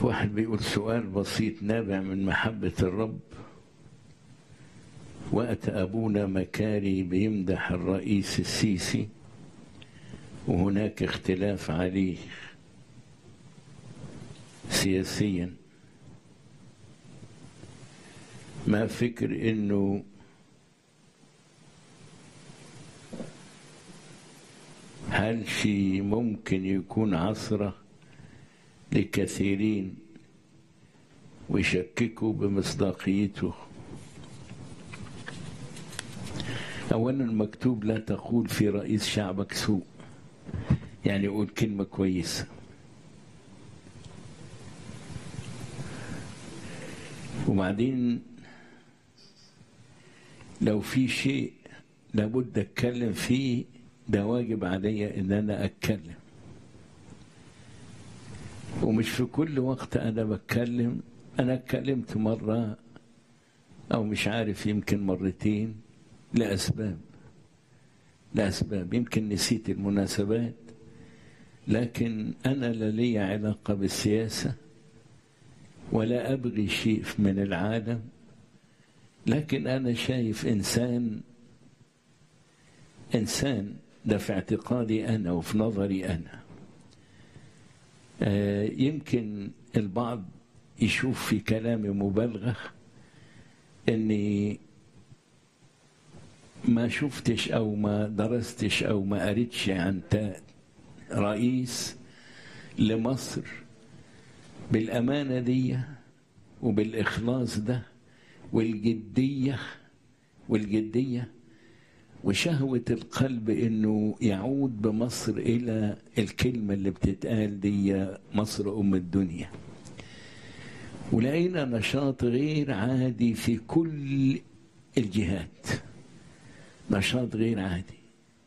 واحد بيقول سؤال بسيط نابع من محبة الرب وقت أبونا مكاري بيمدح الرئيس السيسي وهناك اختلاف عليه سياسيا ما فكر انه هل شيء ممكن يكون عصرة لكثيرين ويشككوا بمصداقيته أولا المكتوب لا تقول في رئيس شعبك سوء يعني قول كلمة كويسة وبعدين لو في شيء لابد اتكلم فيه ده واجب عليا ان انا اتكلم ومش في كل وقت انا بتكلم انا اتكلمت مره او مش عارف يمكن مرتين لاسباب لاسباب يمكن نسيت المناسبات لكن انا لا لي علاقه بالسياسه ولا ابغي شيء من العالم لكن انا شايف انسان انسان ده في اعتقادي انا وفي نظري انا آه يمكن البعض يشوف في كلامي مبالغه اني ما شفتش او ما درستش او ما قريتش عن رئيس لمصر بالامانه دي وبالاخلاص ده والجديه والجديه وشهوه القلب انه يعود بمصر الى الكلمه اللي بتتقال دي مصر ام الدنيا ولقينا نشاط غير عادي في كل الجهات نشاط غير عادي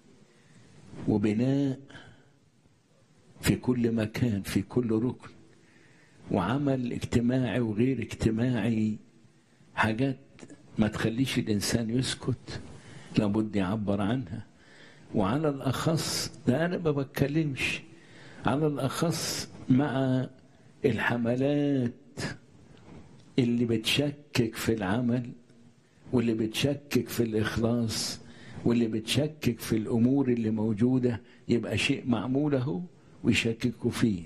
وبناء في كل مكان في كل ركن وعمل اجتماعي وغير اجتماعي حاجات ما تخليش الانسان يسكت لابد يعبر عنها وعلى الاخص ده انا ما بتكلمش على الاخص مع الحملات اللي بتشكك في العمل واللي بتشكك في الاخلاص واللي بتشكك في الامور اللي موجوده يبقى شيء معمول اهو ويشككوا فيه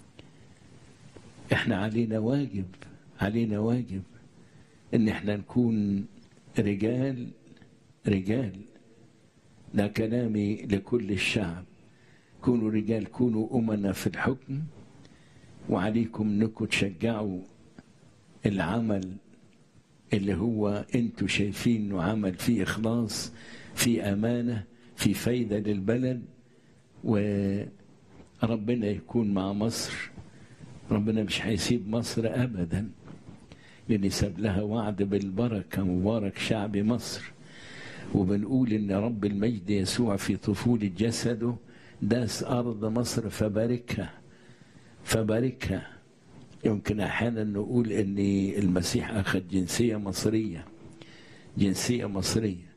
احنا علينا واجب علينا واجب ان احنا نكون رجال رجال ده كلامي لكل الشعب كونوا رجال كونوا أمنا في الحكم وعليكم انكم تشجعوا العمل اللي هو انتوا شايفين انه عمل فيه اخلاص فيه امانه في فايده للبلد وربنا يكون مع مصر ربنا مش هيسيب مصر ابدا لان ساب لها وعد بالبركه مبارك شعب مصر وبنقول ان رب المجد يسوع في طفوله جسده داس ارض مصر فباركها فباركها يمكن احيانا نقول ان المسيح اخذ جنسيه مصريه جنسيه مصريه